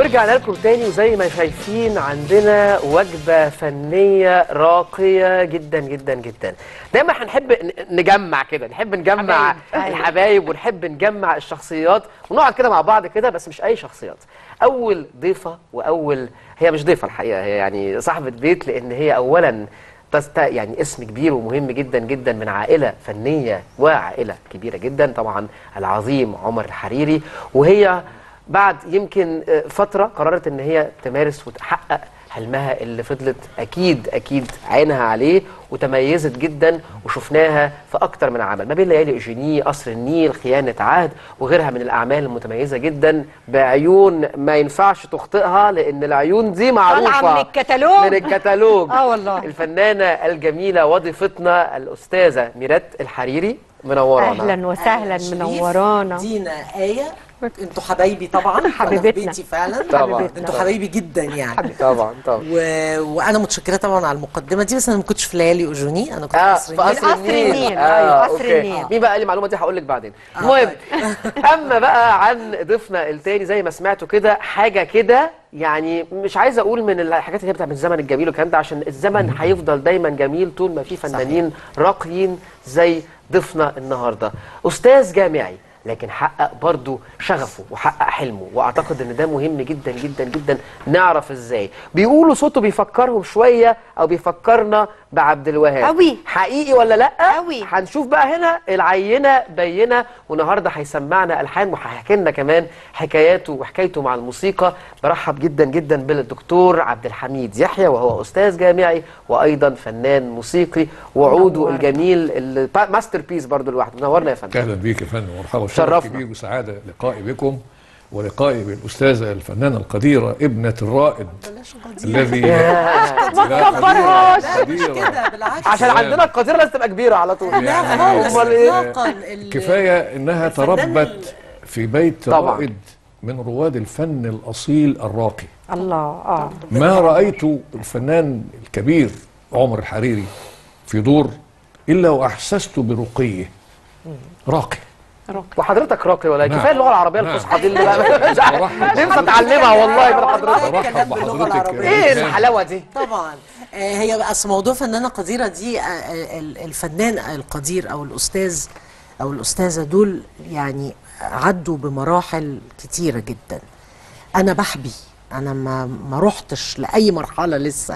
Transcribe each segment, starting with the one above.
ورجعنا لكم تاني وزي ما شايفين عندنا وجبة فنية راقية جدا جدا جدا دايما هنحب ن- نجمع كده نحب نجمع حبايب. الحبايب ونحب نجمع الشخصيات ونقعد كده مع بعض كده بس مش أي شخصيات أول ضيفة وأول هي مش ضيفة الحقيقة هي يعني صاحبة بيت لأن هي أولا تست يعني اسم كبير ومهم جدا جدا من عائلة فنية وعائلة كبيرة جدا طبعا العظيم عمر الحريري وهي بعد يمكن آه، فترة قررت ان هي تمارس وتحقق حلمها اللي فضلت اكيد اكيد عينها عليه وتميزت جدا وشفناها في اكتر من عمل ما بين ليالي ايجيني قصر النيل خيانة عهد وغيرها من الاعمال المتميزة جدا بعيون ما ينفعش تخطئها لان العيون دي معروفة طالعة من الكتالوج. من الكتالوج آه والله. الفنانة الجميلة وضيفتنا الأستاذة ميرات الحريري منورانا اهلا وسهلا شريف، منورانا دينا آية انتوا حبايبي طبعا أنا في حبيبتنا. بيتي فعلا طبعا. انتوا حبايبي جدا يعني طبعا طبعا و... وانا متشكره طبعا على المقدمه دي بس انا ما كنتش في ليالي اوجوني انا كنت اه في في قصر قصر النيل النيل, النيل، آه أيوة، قصر أوكي. النيل. مين بقى قال لي المعلومه دي هقول لك بعدين آه، المهم اما بقى عن ضيفنا التاني زي ما سمعتوا كده حاجه كده يعني مش عايز اقول من الحاجات اللي هي بتاعت الزمن الجميل والكلام ده عشان الزمن هيفضل دايما جميل طول ما في فنانين راقيين زي ضيفنا النهارده استاذ جامعي لكن حقق برضه شغفه وحقق حلمه واعتقد ان ده مهم جدا جدا جدا نعرف ازاي بيقولوا صوته بيفكرهم شويه او بيفكرنا بعبد الوهاب أوي. حقيقي ولا لا أوي. هنشوف بقى هنا العينه بينه والنهارده هيسمعنا الحان وهيحكي لنا كمان حكاياته وحكايته مع الموسيقى برحب جدا جدا بالدكتور عبد الحميد يحيى وهو استاذ جامعي وايضا فنان موسيقي وعوده منور. الجميل الماستر بيس برضه لوحده منورنا يا فندم اهلا بيك يا فندم مرحبا شرف شرفنا. كبير وسعاده لقائي بكم ولقائي بالاستاذه الفنانه القديره ابنه الرائد الذي ياه. ما تكبرهاش. مش كده بالعكس عشان عندنا القديره لازم تبقى كبيره على طول يعني خالص امال ايه إطلاقاً. ال- كفايه انها الفنان تربت في بيت طبعاً. رائد من رواد الفن الاصيل الراقي الله اه ما رايت الفنان الكبير عمر الحريري في دور الا واحسست برقيه راقي وحضرتك راقي ولا إيه؟ نعم. كفايه اللغه العربيه نعم. الفصحى دي اللي بقى مش عارف برحب نفسي بحضرتك. اتعلمها والله من حضرتك والله برحب كلام باللغة بحضرتك العربية. ايه جداً. الحلاوه دي طبعا آه، هي بقى أصل موضوع فنانه قديره دي آه، آه، ال- الفنان القدير او الاستاذ او الاستاذه دول يعني عدوا بمراحل كتيره جدا انا بحبي انا ما ما رحتش لاي مرحله لسه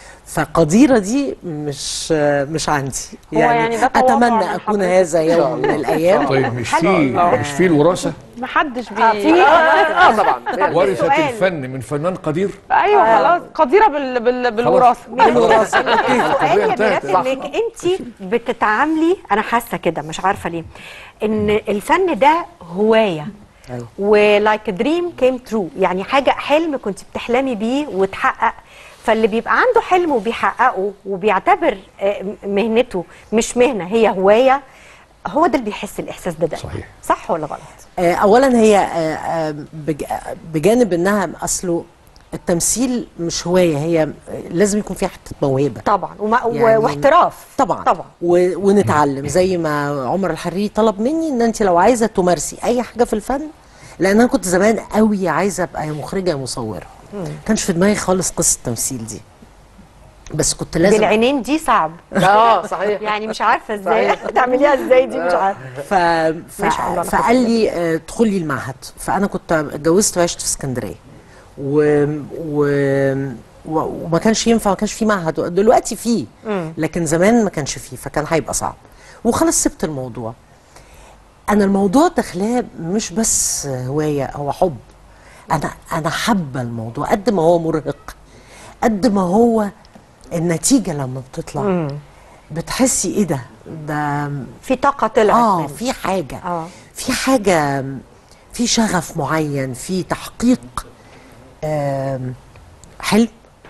فقديره دي مش آه، مش عندي هو يعني ده تواضع من اتمنى اكون حضرتك. هذا يوم من الايام طيب مش حلو في والله. مش في الوراثه محدش بي في اه طبعا ورثت سؤال. الفن من فنان قدير ايوه خلاص قديره بال... بال... بالوراثه بالوراثه سؤال يا القضية ميرات انتهت. انك انت بتتعاملي انا حاسه كده مش عارفه ليه ان الفن ده هوايه أيوة. ولايك دريم كيم ترو يعني حاجه حلم كنت بتحلمي بيه وتحقق فاللي بيبقى عنده حلم وبيحققه وبيعتبر آه، مهنته مش مهنه هي هوايه هو ده اللي بيحس الاحساس ده, ده صحيح. صح ولا غلط آه، اولا هي آه، آه، بج- آه، بجانب انها اصله التمثيل مش هوايه هي آه، لازم يكون فيها حته موهبه طبعا وما يعني واحتراف طبعا طبعا و... ونتعلم زي ما عمر الحريري طلب مني ان انت لو عايزه تمارسي اي حاجه في الفن لان انا كنت زمان قوي عايزه ابقى يا مخرجه يا مصوره كانش في دماغي خالص قصه التمثيل دي بس كنت لازم بالعينين دي صعب اه صحيح يعني مش عارفه ازاي صحيح. تعمليها ازاي دي مش عارفه ف... ف... ما شاء الله، أنا فقال لي آه، ادخلي المعهد فانا كنت اتجوزت وعشت في اسكندريه و... و... و... وما كانش ينفع ما كانش في معهد دلوقتي فيه لكن زمان ما كانش فيه فكان هيبقى صعب وخلاص سبت الموضوع انا الموضوع داخلاه مش بس هوايه هو حب انا انا حابه الموضوع قد ما هو مرهق قد ما هو النتيجه لما بتطلع بتحسي ايه ده ده في طاقه طلعت اه منه. في حاجه آه. في حاجه في شغف معين في تحقيق آم، حلم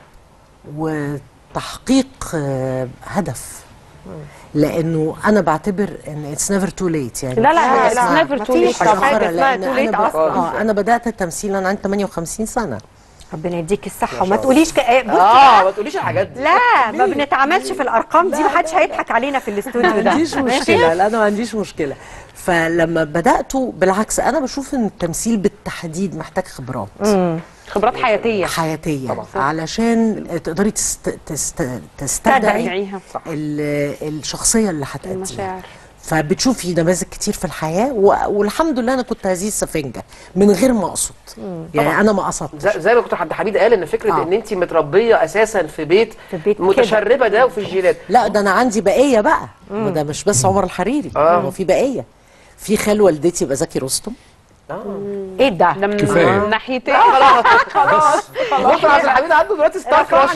وتحقيق آه، هدف لانه انا بعتبر ان اتس نيفر تو ليت يعني لا لا حاجة لا اسمها- نيفر تو مفيش ليت حاجة طبعا اسمها لأن too late أنا ب- أصلاً. اه انا بدات التمثيل انا عندي 58 سنه ربنا يديك الصحه وما تقوليش ك... آه، بصي اه ما تقوليش الحاجات دي لا ما بنتعاملش في الارقام دي محدش هيضحك علينا في الاستوديو ما ده عنديش مشكله لا انا ما عنديش مشكله فلما بدات بالعكس انا بشوف ان التمثيل بالتحديد محتاج خبرات خبرات حياتيه حياتيه علشان تقدري تست... تست... تستدعي تستدعيها صح ال- الشخصيه اللي هتأديها المشاعر فبتشوفي نماذج كتير في الحياه و... والحمد لله انا كنت هذه السفنجه من غير ما اقصد يعني طبعاً. انا ما قصدتش زي زي ما كنت عبد الحميد قال ان فكره آه. ان انت متربيه اساسا في بيت, في بيت كده. متشربه ده وفي الجينات لا ده انا عندي بقيه بقى ما ده مش بس عمر الحريري آه. هو في بقيه في خال والدتي يبقى زكي رستم ايه ده ده من كفاية. من ناحيتين خلاص دكتور عبد الحميد عنده دلوقتي ستار كراش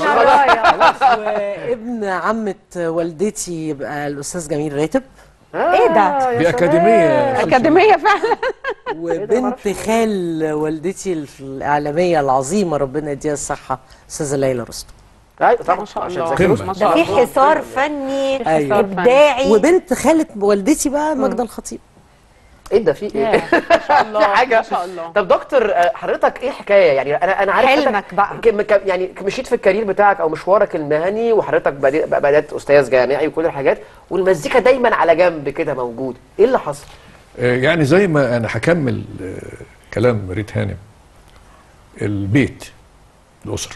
وابن عمه والدتي يبقى الاستاذ جميل راتب ايه ده دي اكاديميه اكاديميه فعلا وبنت خال والدتي الاعلاميه العظيمه ربنا يديها الصحه استاذه ليلى رستم ايوه طبعا ما شاء عشان الله زكي قمة. رستم. ما ده شاء في الله. حصار فني أيوة. ابداعي وبنت خاله والدتي بقى ماجده الخطيب ايه ده في ايه؟ ياه، ما شاء الله في حاجه ما شاء الله طب دكتور آه، حضرتك ايه حكايه يعني انا انا عارف حلمك حضرتك بقى. كم- كم- يعني مشيت في الكارير بتاعك او مشوارك المهني وحضرتك بدأ- بدات استاذ جامعي وكل الحاجات والمزيكا دايما على جنب كده موجود ايه اللي حصل؟ آه، يعني زي ما انا هكمل آه، كلام ريت هانم البيت الاسره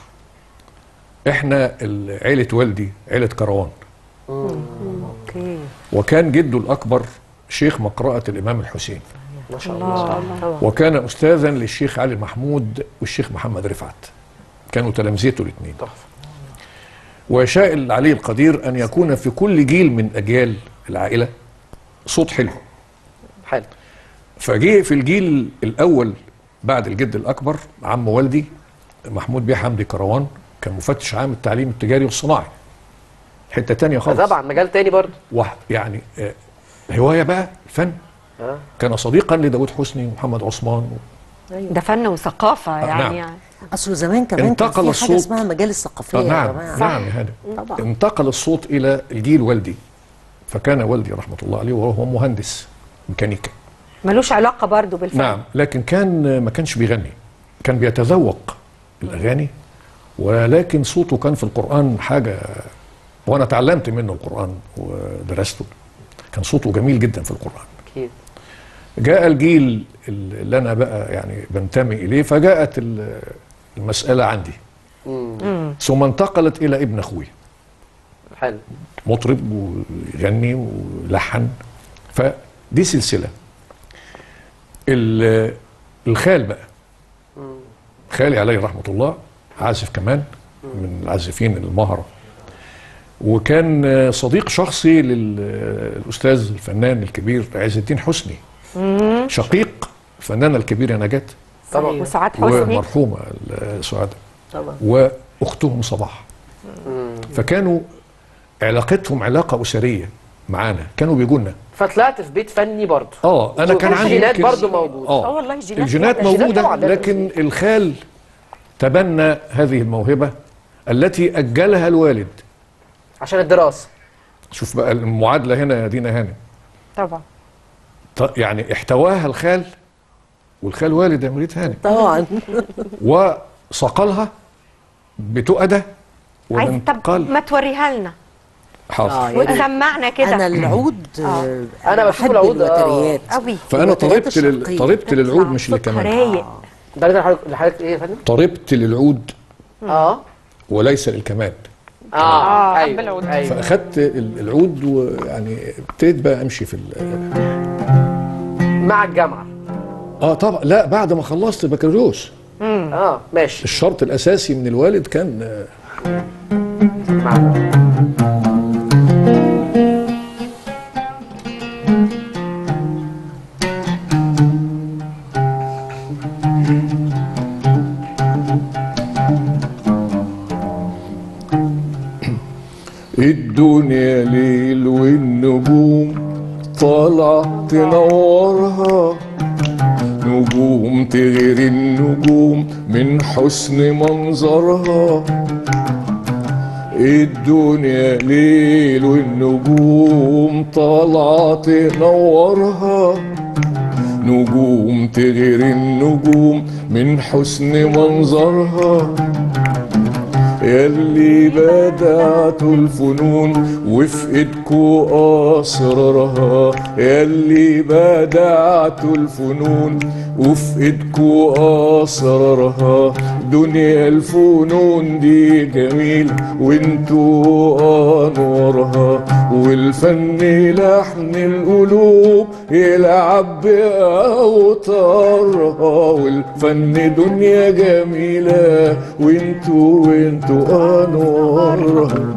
احنا ال- عيله والدي عيله كروان اوكي وكان جده الاكبر شيخ مقرأة الامام الحسين ما شاء الله طبعا وكان استاذا للشيخ علي محمود والشيخ محمد رفعت كانوا تلامذته الاثنين تحفه ويشاء العلي القدير ان يكون في كل جيل من اجيال العائله صوت حلو حلو فجه في الجيل الاول بعد الجد الاكبر عم والدي محمود بيه حمدي كروان كان مفتش عام التعليم التجاري والصناعي حته تانية خالص طبعا مجال تاني برضه واحد يعني آه، هوايه بقى الفن آه. كان صديقا لداود حسني ومحمد عثمان ده فن وثقافه يعني, نعم. اصله زمان كمان كان انتقل في حاجه الصوت. اسمها مجالس ثقافيه آه يا نعم جماعه نعم يا هانم طبعا انتقل الصوت الى الجيل والدي فكان والدي رحمه الله عليه وهو مهندس ميكانيكا ملوش علاقه برضو بالفن نعم لكن كان ما كانش بيغني كان بيتذوق الاغاني ولكن صوته كان في القران حاجه وانا تعلمت منه القران ودرسته كان صوته جميل جدا في القران اكيد جاء الجيل اللي انا بقى يعني بنتمي اليه فجاءت ال- المساله عندي ثم انتقلت الى ابن اخوي حلو مطرب ويغني ولحن فدي سلسله ال- الخال بقى خالي عليه رحمه الله عازف كمان من العازفين المهره وكان صديق شخصي للاستاذ الفنان الكبير عز الدين حسني شقيق الفنانه الكبيره نجاة طبعا وسعاد حسني ومرحومه سعاده طبعا واختهم صباح فكانوا علاقتهم علاقه اسريه معانا كانوا بيجوا لنا فطلعت في بيت فني برضه اه انا كان عندي الجينات يمكن- برضه موجوده اه اه والله الجينات الجينات الجينات موجوده طبعاً لازم لكن الخال تبنى هذه الموهبه التي اجلها الوالد عشان الدراسه شوف بقى المعادله هنا يا دينا هانم طبعا ط- يعني احتواها الخال والخال والد يا مريت هانم طبعا وصقلها بتؤده عايز ومن طب قال ما توريها لنا حاضر آه، يعني وتسمعنا انا كده العود آه، أنا بشوف بحب العود، آه. الوتريات قوي فانا الوتريات طلبت لل... الشرقية. طلبت للعود مش صوتها لكمان رايق ده اللي حضرتك لحضرتك ايه يا فندم؟ طلبت للعود اه وليس للكمان اه آه، ايوه حب العود. ايوه فاخدت ال- العود ويعني ابتديت بقى امشي في ال- مع الجامعه اه طبعا لا بعد ما خلصت البكالوريوس اه ماشي الشرط الاساسي من الوالد كان آه، مع الدنيا ليل والنجوم طالعة تنورها نجوم تغير النجوم من حسن منظرها الدنيا ليل والنجوم طالعة تنورها نجوم تغير النجوم من حسن منظرها يلي بدعتوا الفنون وفي ايدكوا اسرارها يلي بدعتوا الفنون وفي ايدكوا اسرارها دنيا الفنون دي جميل وانتوا انوارها والفن لحن القلوب يلعب باوتارها والفن دنيا جميله وانتوا وانتوا انوارها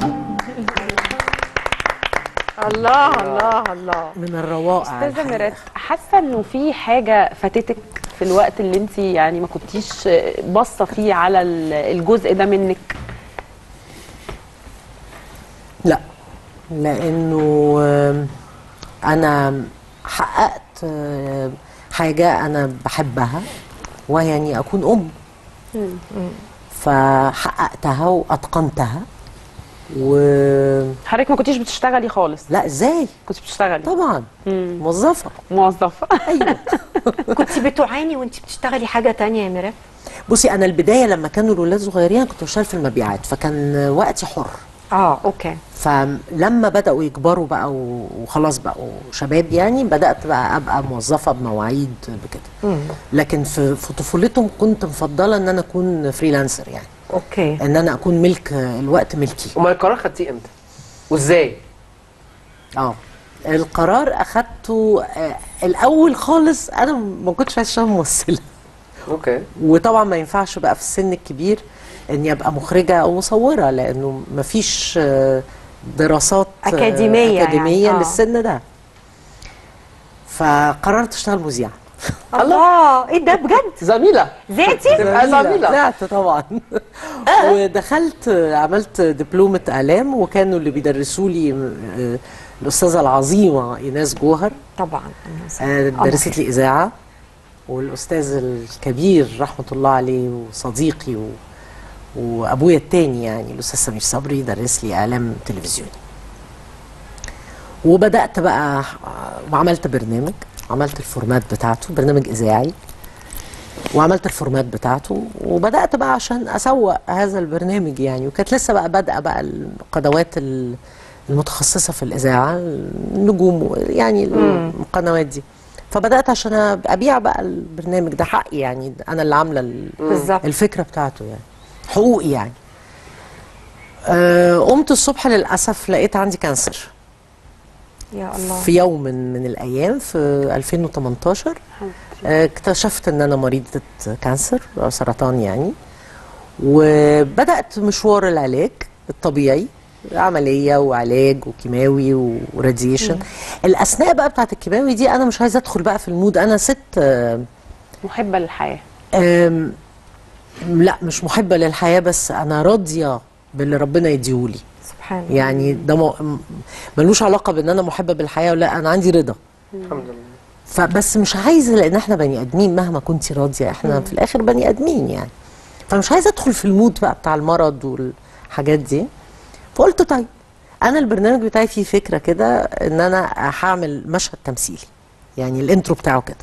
الله الله الله من الروائع استاذه الحقيقة. ميرات حاسه انه في حاجه فاتتك في الوقت اللي انت يعني ما كنتيش باصه فيه على ال- الجزء ده منك لا لانه آم، انا حققت آم، حاجه انا بحبها وهي اني اكون ام فحققتها واتقنتها و حضرتك ما كنتيش بتشتغلي خالص لا ازاي كنت بتشتغلي طبعا موظفه موظفه ايوه كنت بتعاني وانت بتشتغلي حاجه تانية يا ميرا بصي انا البدايه لما كانوا الولاد صغيرين كنت بشتغل في المبيعات فكان وقتي حر اه اوكي فلما بدأوا يكبروا بقى و- وخلاص بقوا شباب يعني بدأت بقى أبقى موظفة بمواعيد بكده لكن في, في طفولتهم كنت مفضلة إن أنا أكون فريلانسر يعني اوكي إن أنا أكون ملك الوقت ملكي امال القرار خدتيه امتى وازاي اه القرار أخدته آه، الأول خالص أنا ما كنتش عايزة أشتغل ممثلة اوكي وطبعا ما ينفعش بقى في السن الكبير اني ابقى مخرجه او مصوره لانه ما فيش دراسات آه، أكاديمية اكاديميه يعني، آه. للسن ده فقررت اشتغل مذيعه الله ايه ده بجد زميله زعتي تبقى زميله طلعت طبعا ودخلت عملت دبلومه اعلام وكانوا اللي بيدرسوا لي آه، الاستاذه العظيمه ايناس جوهر طبعا آه، درست لي اذاعه والاستاذ الكبير رحمه الله عليه وصديقي و... وابويا التاني يعني الاستاذ سمير صبري درس لي اعلام تلفزيوني وبدات بقى آه، وعملت برنامج عملت الفورمات بتاعته برنامج اذاعي وعملت الفورمات بتاعته وبدات بقى عشان اسوق هذا البرنامج يعني وكانت لسه بقى بادئه بقى القنوات ال- المتخصصه في الاذاعه النجوم يعني القنوات دي فبدات عشان ابيع بقى البرنامج ده حقي يعني انا اللي عامله ال- بالظبط الفكره بتاعته يعني حقوقي يعني آه، قمت الصبح للاسف لقيت عندي كانسر يا الله في يوم من, من الايام في 2018 آه، اكتشفت ان انا مريضه كانسر أو سرطان يعني وبدات مشوار العلاج الطبيعي عمليه وعلاج وكيماوي وراديشن الاثناء بقى بتاعت الكيماوي دي انا مش عايزه ادخل بقى في المود انا ست آه، محبه للحياه آم، لا مش محبه للحياه بس انا راضيه باللي ربنا يديهولي سبحان الله يعني ده م- ملوش علاقه بان انا محبه بالحياه ولا انا عندي رضا الحمد لله فبس مش عايزه لان احنا بني ادمين مهما كنتي راضيه احنا في الاخر بني ادمين يعني فمش عايزه ادخل في المود بقى بتاع المرض والحاجات دي فقلت طيب انا البرنامج بتاعي فيه فكره كده ان انا هعمل مشهد تمثيلي يعني الانترو بتاعه كده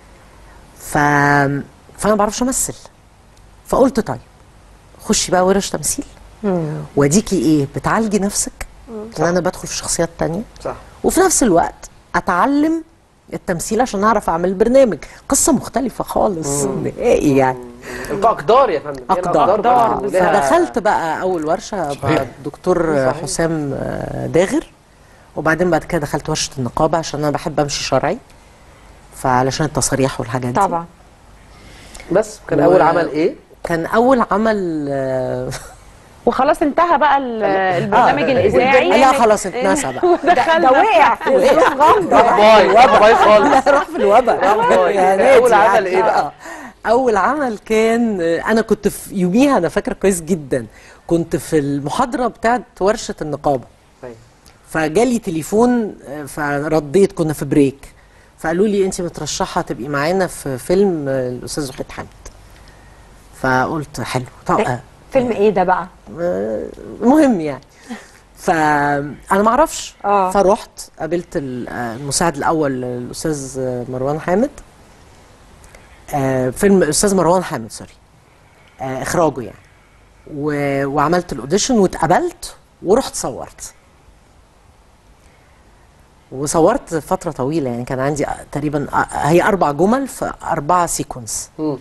ف فانا ما بعرفش امثل فقلت طيب خشي بقى ورش تمثيل واديكي ايه بتعالجي نفسك ان انا بدخل في شخصيات تانية صح وفي نفس الوقت اتعلم التمثيل عشان اعرف اعمل برنامج قصه مختلفه خالص نهائي يعني اقدار يا فندم هي اقدار الأقدار بقى لها- فدخلت بقى اول ورشه مع صحيح. الدكتور صحيح. حسام آه، داغر وبعدين بعد كده دخلت ورشه النقابه عشان انا بحب امشي شرعي فعلشان التصاريح والحاجات دي طبعا بس كان و- اول عمل ايه كان اول عمل آه، وخلاص انتهى بقى ال- البرنامج الاذاعي لا خلاص اتنسى بقى ده وقع في ظروف غامضه راح باي راح باي خالص راح في الوباء راح باي. يا ده نادي اول عمل يعني. ايه بقى آه. اول عمل كان آه، انا كنت في يوميها انا فاكره كويس جدا كنت في المحاضره بتاعت ورشه النقابه طيب. فجالي تليفون آه، فرديت كنا في بريك فقالوا لي انت مترشحه تبقي معانا في فيلم آه، الاستاذ وحيد حامد فقلت حلو طب آه، فيلم ايه ده بقى آه، مهم يعني فانا ما اعرفش آه. فرحت قابلت ال- آه، المساعد الاول الاستاذ آه، مروان حامد آه، فيلم الاستاذ مروان حامد سوري آه، اخراجه يعني و- وعملت الاوديشن واتقبلت ورحت صورت وصورت فتره طويله يعني كان عندي تقريبا هي اربع جمل في اربعه سيكونس مم.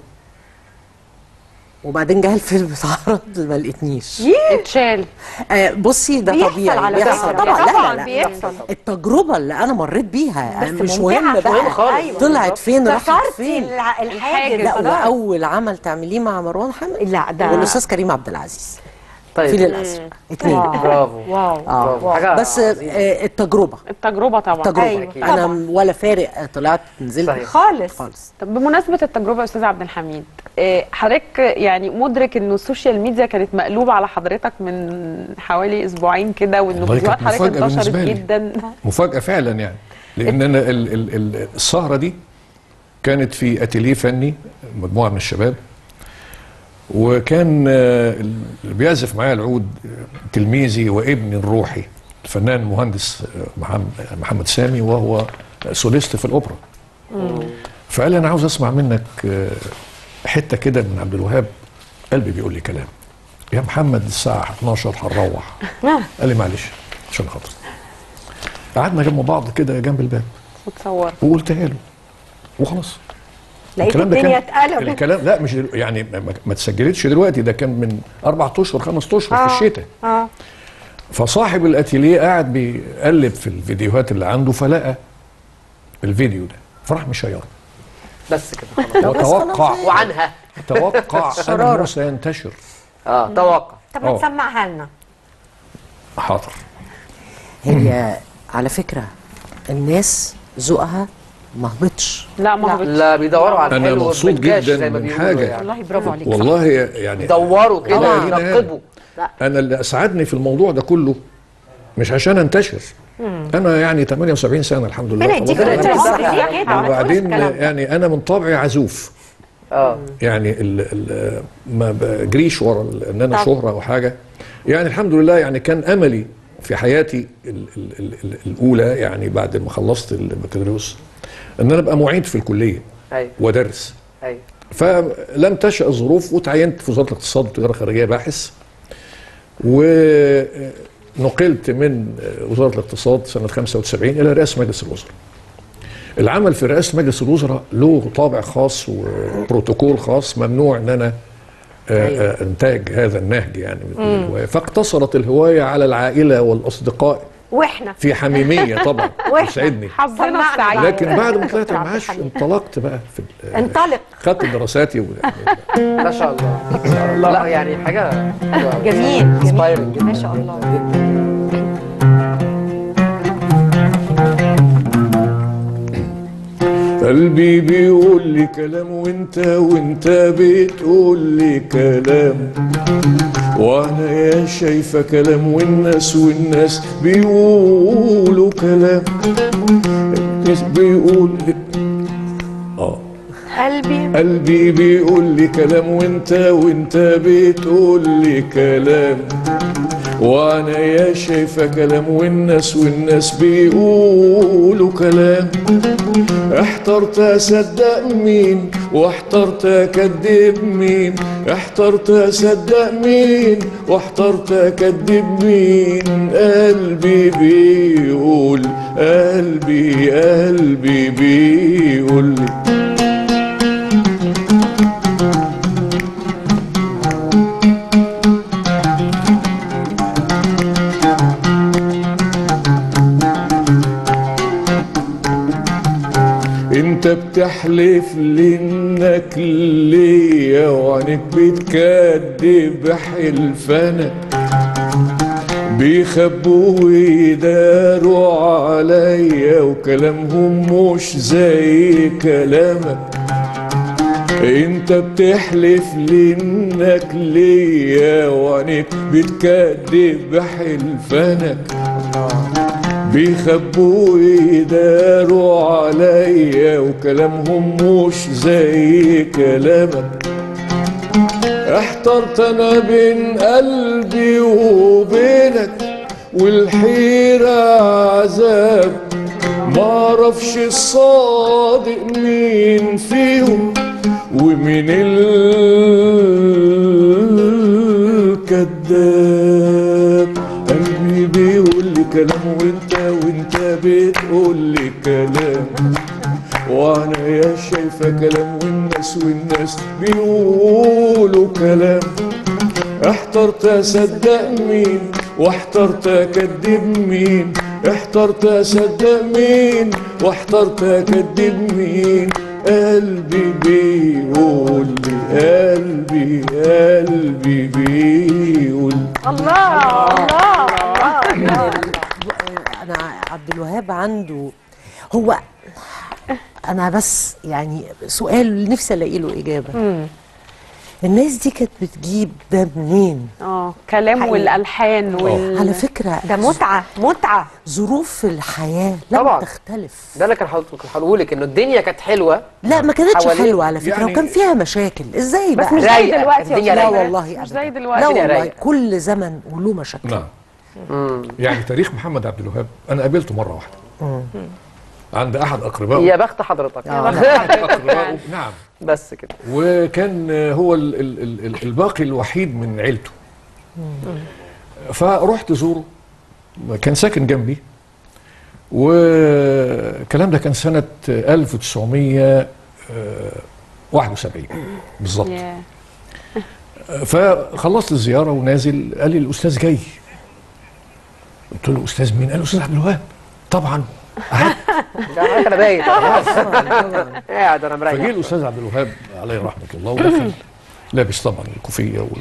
وبعدين جه الفيلم اتعرض ما لقيتنيش اتشال آه بصي ده بيحصل طبيعي على بيحصل فكرة. طبعا لا طبعاً لا لا بيحصل. التجربه اللي انا مريت بيها بس مش ممتعة مهم فعلاً. بقى خالص. أيوة. طلعت فين راحت كسرتي فين الع- الحاجز لا خلاص. واول عمل تعمليه مع مروان حامد لا ده والاستاذ كريم عبد العزيز طيب في الازرق اتنين واو. برافو واو برافو حاجه بس آه التجربه التجربه طبعا تجربه أيوة. أكيد. انا طبعاً. ولا فارق طلعت نزلت صحيح. خالص خالص طب بمناسبة التجربة يا أستاذ عبد الحميد آه، حضرتك يعني مدرك إنه السوشيال ميديا كانت مقلوبة على حضرتك من حوالي أسبوعين كده وإنه والله فيديوهات كانت حضرتك مفاجأة انتشرت بالنسبة لي. جدا مفاجأة فعلا يعني لأن أنا ال ال ال السهرة دي كانت في أتيليه فني مجموعة من الشباب وكان آه، اللي بيعزف معايا العود آه، تلميذي وابني الروحي الفنان المهندس آه، محمد محمد سامي وهو سوليست في الأوبرا فقال لي أنا عاوز أسمع منك آه، حتة كده من عبد الوهاب قلبي بيقول لي كلام يا محمد الساعة 12 هنروح قال لي معلش عشان خاطر قعدنا جنب بعض كده جنب الباب وتصور وقلتها له وخلاص لقيت الكلام ده الدنيا كان اتقلبت الكلام لا مش دلو- يعني ما, ما- ما اتسجلتش دلوقتي ده كان من اربع اشهر خمس اشهر في الشتاء اه فصاحب الاتيليه قاعد بيقلب في الفيديوهات اللي عنده فلقى الفيديو ده فراح مشيره بس كده خلاص وتوقع وعنها توقع انه سينتشر اه توقع طب آه. ما تسمعها لنا حاضر هي على فكره الناس ذوقها ما هبطش لا ما هو لا بيدوروا على أنا الحلو مبسوط والبنكاش جدا زي ما من بيقولوا حاجة. يعني. والله برافو عليك والله يعني يدوروا كده طبعاً. ينقبوا لا انا اللي اسعدني في الموضوع ده كله مش عشان انتشر انا يعني 78 سنه الحمد لله ربنا يديك خلاص. طول يديك العمر الصحة. ليه كده ما تقولش وبعدين الكلام ده. يعني انا من طبعي عزوف اه يعني ال ال ما بجريش ورا ال- ان انا طب. شهره او حاجه يعني الحمد لله يعني كان املي في حياتي ال ال ال ال الاولى يعني بعد ما خلصت البكالوريوس ان انا ابقى معيد في الكليه ايوه وادرس ايوه فلم تشأ الظروف وتعينت في وزاره الاقتصاد والتجاره الخارجيه باحث ونقلت من وزاره الاقتصاد سنه 75 الى رئاسه مجلس الوزراء. العمل في رئاسه مجلس الوزراء له طابع خاص وبروتوكول خاص ممنوع ان انا آه، آه، انتاج هذا النهج يعني من الهوايه فاقتصرت الهوايه على العائله والاصدقاء واحنا في حميميه طبعا وإحنا. يسعدني حظنا سمعنا السعيد بقى. لكن بعد ما طلعت دكتور عبد المعاش الحميد. انطلقت بقى في ال- انطلق خدت دراساتي و- ما شاء الله ما شاء الله لا يعني حاجه جميل Inspiring جميل جدا. ما شاء الله قلبي بيقول لي كلام وانت وانت بتقول لي كلام وانا يا شايفة كلام والناس والناس بيقولوا كلام الناس بيقول لي اه قلبي قلبي بيقول لي كلام وانت وانت بتقول لي كلام وانا يا شايفة كلام والناس والناس بيقولوا كلام احترت اصدق مين واحترت اكذب مين احترت اصدق مين واحترت اكذب مين قلبي بيقول قلبي قلبي بيقول لي انت بتحلف لي انك ليا وعنك بتكدب حلفانك بيخبوا ويداروا عليا وكلامهم مش زي كلامك انت بتحلف لي انك ليا وعنك بتكدب حلفانك بيخبوا ويداروا عليا وكلامهم مش زي كلامك احترت انا بين قلبي وبينك والحيرة عذاب معرفش الصادق مين فيهم ومين الكذاب قلبي بيقول لي كلام وانت وانت بتقول لي كلام وانا يا شايفه كلام والناس والناس بيقولوا كلام احترت اصدق مين واحترت اكدب مين احترت اصدق مين واحترت اكدب مين قلبي بيقول لي قلبي قلبي بيقول الله الله الله انا عبد الوهاب عنده هو انا بس يعني سؤال نفسي الاقي له اجابه الناس دي كانت بتجيب ده منين اه كلام حقيقي. والالحان وال على فكره ده متعه متعه ظروف الحياه لم طبعاً. تختلف ده اللي كان هقوله لك انه الدنيا كانت حلوه لا ما كانتش حوالين- حلوه على فكره يعني- وكان فيها مشاكل ازاي بس بقى مش زي رايقة، دلوقتي يا الدنيا أستاذ. لا رايقة. والله مش أبداً. زي دلوقتي لا الدنيا والله رايقة. كل زمن وله مشاكل نعم يعني تاريخ محمد عبد الوهاب انا قابلته مره واحده عند احد اقربائه يا بخت حضرتك أقربائه نعم بس كده وكان هو ال ال ال ال الباقي الوحيد من عيلته فرحت زوره كان ساكن جنبي والكلام ده كان سنة 1971 بالظبط ياه. فخلصت الزيارة ونازل قال لي الأستاذ جاي قلت له الأستاذ مين؟ قال الأستاذ عبد الوهاب طبعا قعدت ده انا بايت قاعد انا فجه مريح الاستاذ عبد الوهاب عليه رحمه الله ودخل لابس طبعا الكوفيه وال...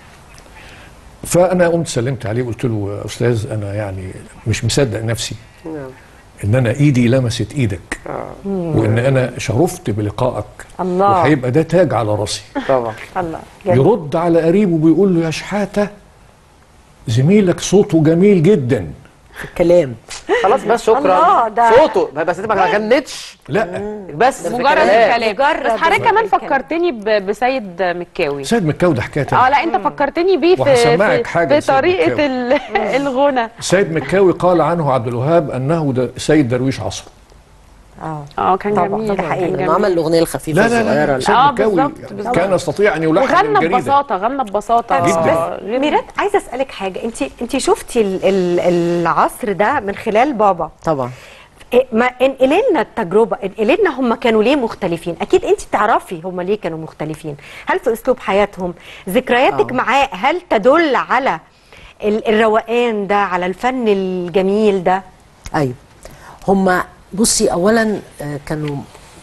فانا قمت سلمت عليه وقلت له يا استاذ انا يعني مش مصدق نفسي نعم. ان انا ايدي لمست ايدك وان انا شرفت بلقائك الله. وهيبقى ده تاج على راسي طبعا الله جميل. يرد على قريبه بيقول له يا شحاته زميلك صوته جميل جدا في الكلام خلاص بس شكرا الله، ده- صوته بس انت ما غنتش لا بس في مجرد الكلام. الكلام بس مجرد حضرتك كمان الكلام. فكرتني ب- بسيد مكاوي سيد مكاوي ده حكايه اه تانية. لا انت فكرتني بيه في وهسمعك في, حاجة في لسيد طريقه مكاوي. ال- الغنى سيد مكاوي قال عنه عبد الوهاب انه ده سيد درويش عصره اه اه كان طبعاً، جميل ده حقيقي. كان لانه عمل جميل الاغنيه الخفيفه لا لا الصغيره لا سيد آه، مكاوي بالظبط، بالظبط. كان يستطيع ان يلحن وغنى الجريدة. ببساطه غنى ببساطه جداً. آه، غير- ميرات عايزه اسالك حاجه انت انت شفتي ال- ال- العصر ده من خلال بابا طبعا إيه، ما انقلي لنا التجربه انقلي لنا هم كانوا ليه مختلفين اكيد انت تعرفي هم ليه كانوا مختلفين هل في اسلوب حياتهم ذكرياتك آه. معاه هل تدل على ال- الروقان ده على الفن الجميل ده ايوه هما بصي اولا آه، كانوا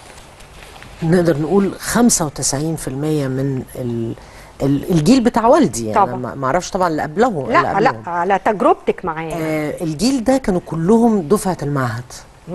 نقدر نقول 95% من ال ال- الجيل بتاع والدي يعني طبعا. ما ما اعرفش طبعا اللي قبلهم اللي لا لا قبلهم. على تجربتك معاه آه الجيل ده كانوا كلهم دفعه المعهد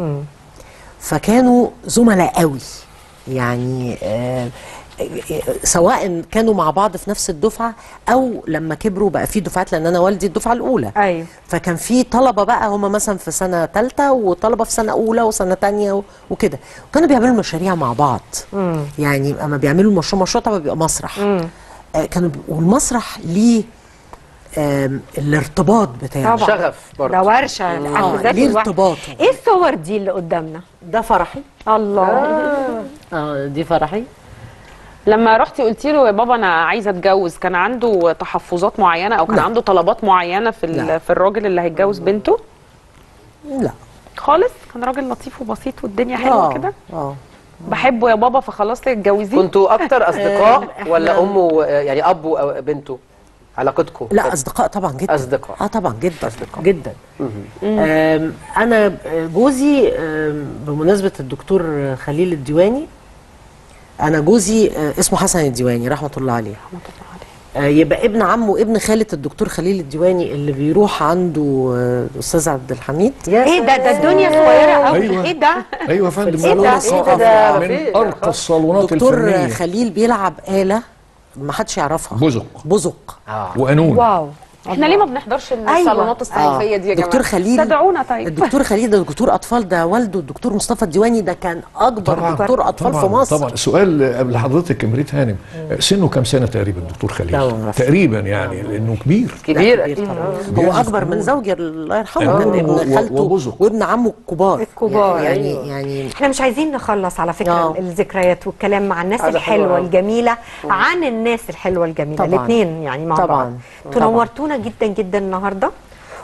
فكانوا زملاء قوي يعني آه آه، سواء كانوا مع بعض في نفس الدفعه او لما كبروا بقى في دفعات لان انا والدي الدفعه الاولى ايوه فكان في طلبه بقى هم مثلا في سنه ثالثه وطلبه في سنه اولى وسنه ثانيه و- وكده وكانوا بيعملوا مشاريع مع بعض يعني اما بيعملوا المشروع مشروع طبعا بيبقى مسرح آه كانوا بي- والمسرح ليه آم، الارتباط بتاعه طبعا شغف برضه. ده ورشه آه، حد ذاته ليه لوحده. ارتباطه. ايه الصور دي اللي قدامنا ده فرحي الله اه دي فرحي لما رحتي قلتي له يا بابا انا عايزه اتجوز كان عنده تحفظات معينه او كان لا. عنده طلبات معينه في ال- لا. في الراجل اللي هيتجوز بنته لا خالص كان راجل لطيف وبسيط والدنيا حلوه آه، كده اه بحبه يا بابا فخلاص اتجوزيه كنتوا اكتر اصدقاء إحنا- ولا امه و- يعني ابو او بنته علاقتكم لا اصدقاء طبعا جدا أصدقاء. اه طبعا جدا أصدقاء. جدا آم، انا جوزي آم، بمناسبه الدكتور خليل الديواني انا جوزي آه، اسمه حسن الديواني رحمه الله عليه آه، يبقى ابن عمه ابن خالة الدكتور خليل الديواني اللي بيروح عنده آه، الاستاذ عبد الحميد ايه ده ده الدنيا صغيره قوي أيوة. ايه ده ايوه يا فندم إيه ده؟ صالون إيه ده؟ ثقافة مفيش. من ارقى الصالونات دكتور الفنيه خليل بيلعب آلة ما حدش يعرفها بزق بزق اه وقانون واو احنا ليه ما بنحضرش الصالونات الصيفيه دي يا جماعه دكتور خليل تدعونا طيب الدكتور خليل ده دكتور اطفال ده والده الدكتور مصطفى الديواني ده كان اكبر دكتور اطفال طبعا في مصر طبعا سؤال قبل حضرتك يا مريت هانم سنه كام سنه تقريبا دكتور خليل لا، ما أعرفش. تقريبا يعني لانه كبير كبير كبير أكيد. طبعا هو بيعزف اكبر من كمان. زوجي الله يرحمه أيوة. كان ابن و- خالته وبزق. وابن عمه الكبار الكبار، يعني أيوة. يعني احنا مش عايزين نخلص على فكره آه. الذكريات والكلام مع الناس هذا حلو الحلوه أوي. الجميله عن الناس الحلوه الجميله طبعاً. الاثنين يعني مع طبعاً. بعض طبعاً. تنورتونا جدا جدا النهارده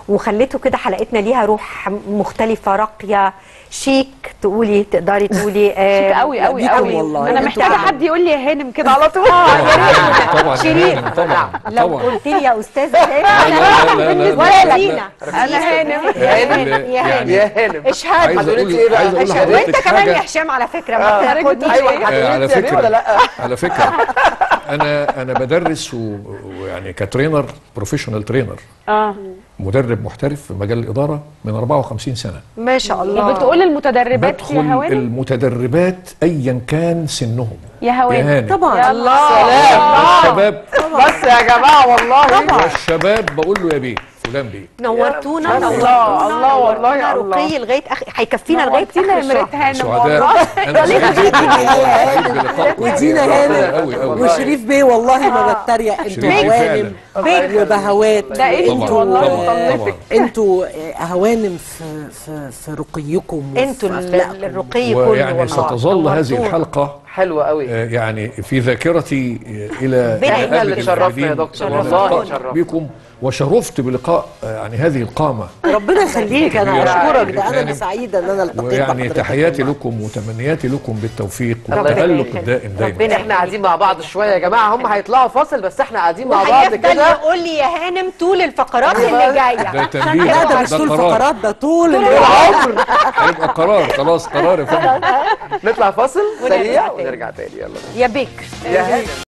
وخليته كده حلقتنا ليها روح مختلفه راقيه شيك تقولي تقدري تقولي آه شيك قوي قوي بيكم قوي والله. انا انتوا محتاجه فعلا. حد يقول لي يا هانم كده على طول طبعا شيرين. يعني طبعا لو طبعا قلت لي يا استاذه لا، لا، لا، لا. ولا دينا انا هانم يا هانم يا هانم يا هانم اشهاد عايز هتقولي اقول انت ايه بقى؟ عايز اقول اشهد وانت لحضرتك كمان يا حاجه هشام على فكره آه. ما تاخدنيش ايوه إيه؟ هتقولي على انت يا بيه فكرة. ولا لا على فكره انا انا بدرس و- ويعني كترينر بروفيشنال ترينر اه مدرب محترف في مجال الاداره من 54 سنه ما شاء الله بتقول المتدربات يا بدخل هوانم المتدربات ايا كان سنهم يا هوانم هانم. طبعا يا الله والشباب بس يا جماعه والله والشباب بقول له يا بيه فلان بيه نورتونا الله، نورتونا الله والله يا الله. رقي لغايه اخ هيكفينا لغايه نورتينا اخر يا الشهر مريت هانم سعداء والله انا سعيد جدا والله سعيد بلقائكم ودينا قوي هانم قوي وشريف بيه والله ما بتريق انتوا شريف بيه هوانم بيج وبهوات ده انت طبعا والله طبعا مطلقك طبعا انتوا هوانم في في في رقيكم وفي انتوا ال- أخلاقكم. الرقي كله ويعني والله ستظل هذه نورتونا. الحلقه حلوه قوي آه، يعني في ذاكرتي آه، الى بينا إلى احنا اللي أبد تشرفنا الآبدين. يا دكتور، وأنا والله لقاء تشرفنا. بكم وشرفت بلقاء آه، يعني هذه القامه ربنا يخليك انا كبيرة. اشكرك ده انا هانم. اللي سعيده ان انا التقيت ويعني بحضرتك تحياتي لكم وتمنياتي لكم بالتوفيق ربنا والتألق يخليك. الدائم دايما ربنا احنا قاعدين مع بعض شويه يا جماعه هم هيطلعوا فاصل بس احنا قاعدين مع بعض وهيفضل كده يقول لي يا هانم طول الفقرات اللي ده جايه تنبيه لا ده مش طول قرار فقرات ده طول العمر هيبقى قرار خلاص قرار يا فندم نطلع فاصل ونرجع سريع تاني. ونرجع تاني يلا يا بكر يا هانم